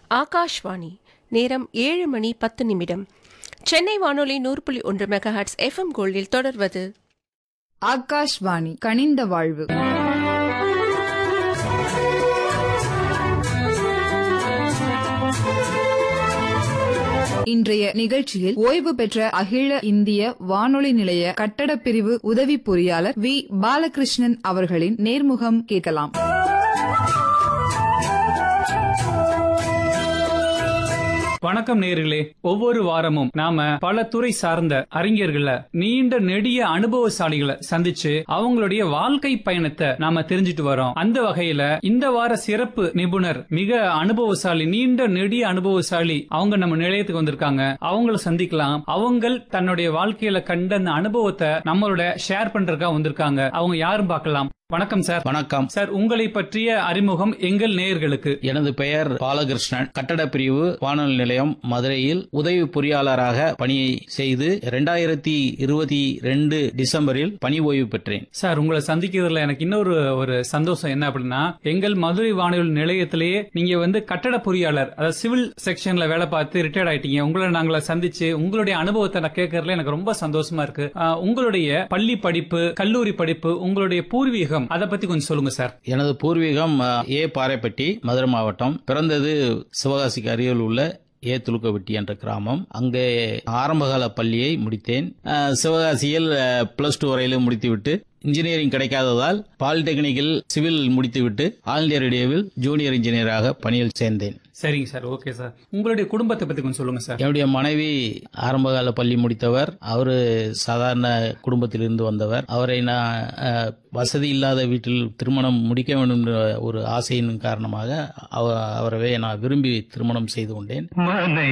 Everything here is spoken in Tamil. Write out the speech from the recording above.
ஆகாஷ்வாணி நேரம் ஏழு மணி பத்து நிமிடம் சென்னை வானொலி நூறு புள்ளி ஒன்று மெகாஹாட்ஸ் எஃப்எம் கோல்டில் தொடர்வது ஆகாஷ்வாணி கனிந்த வாழ்வு இன்றைய நிகழ்ச்சியில் ஓய்வு பெற்ற அகில இந்திய வானொலி நிலைய கட்டடப் பிரிவு உதவி பொறியாளர் வி பாலகிருஷ்ணன் அவர்களின் நேர்முகம் கேட்கலாம் வணக்கம் நேர்களே ஒவ்வொரு வாரமும் நாம பல துறை சார்ந்த அறிஞர்களை நீண்ட நெடிய அனுபவசாலிகளை சந்திச்சு அவங்களுடைய வாழ்க்கை பயணத்தை நாம தெரிஞ்சுட்டு வரோம் அந்த வகையில இந்த வார சிறப்பு நிபுணர் மிக அனுபவசாலி நீண்ட நெடிய அனுபவசாலி அவங்க நம்ம நிலையத்துக்கு வந்திருக்காங்க அவங்கள சந்திக்கலாம் அவங்க தன்னுடைய வாழ்க்கையில கண்ட அந்த அனுபவத்தை நம்மளோட ஷேர் பண்றதுக்காக வந்திருக்காங்க அவங்க யாரும் பார்க்கலாம் வணக்கம் சார் வணக்கம் சார் உங்களை பற்றிய அறிமுகம் எங்கள் நேயர்களுக்கு எனது பெயர் பாலகிருஷ்ணன் கட்டட பிரிவு வானொலி நிலையம் மதுரையில் உதவி பொறியாளராக பணியை செய்து இரண்டாயிரத்தி இருபத்தி ரெண்டு டிசம்பரில் பணி ஓய்வு பெற்றேன் சார் உங்களை சந்திக்கிறதுல எனக்கு இன்னொரு ஒரு சந்தோஷம் என்ன அப்படின்னா எங்கள் மதுரை வானொலி நிலையத்திலேயே நீங்க வந்து கட்டட பொறியாளர் அதாவது சிவில் செக்ஷன்ல வேலை பார்த்து ரிட்டையர்ட் ஆயிட்டீங்க உங்களை நாங்கள சந்திச்சு உங்களுடைய அனுபவத்தை நான் கேட்கறதுல எனக்கு ரொம்ப சந்தோஷமா இருக்கு ஆஹ், உங்களுடைய பள்ளி படிப்பு கல்லூரி படிப்பு உங்களுடைய பூர்வீகம் அதை பத்தி கொஞ்சம் சொல்லுங்க சார் எனது பூர்வீகம் அ, ஏ பாறைப்பட்டி மதுரை மாவட்டம் பிறந்தது சிவகாசிக்கு அருகில் உள்ள ஏ துலுக்கவெட்டி என்ற கிராமம் அங்கே ஆரம்பகால பள்ளியை முடித்தேன் அ, சிவகாசியில் பிளஸ் டூ வரையிலும் முடித்துவிட்டு இன்ஜினியரிங் கிடைக்காததால் பாலிடெக்னிக்கில் சிவில் முடித்துவிட்டு ஆல் இந்தியா ரேடியோவில் ஜூனியர் இன்ஜினியராக பணியில் சேர்ந்தேன் சரிங்க சார் ஓகே சார் உங்களுடைய குடும்பத்தை பத்தி கொஞ்சம் சொல்லுங்க சார் என்னுடைய மனைவி ஆரம்பகால பள்ளி முடித்தவர் அவரு சாதாரண குடும்பத்திலிருந்து வந்தவர் அவரை நான் அஹ், வசதி இல்லாத வீட்டில் திருமணம் முடிக்க வேண்டும் என்ற ஒரு ஆசையின் காரணமாக அவ- அவரவே நான் விரும்பி திருமணம் செய்து கொண்டேன் மனை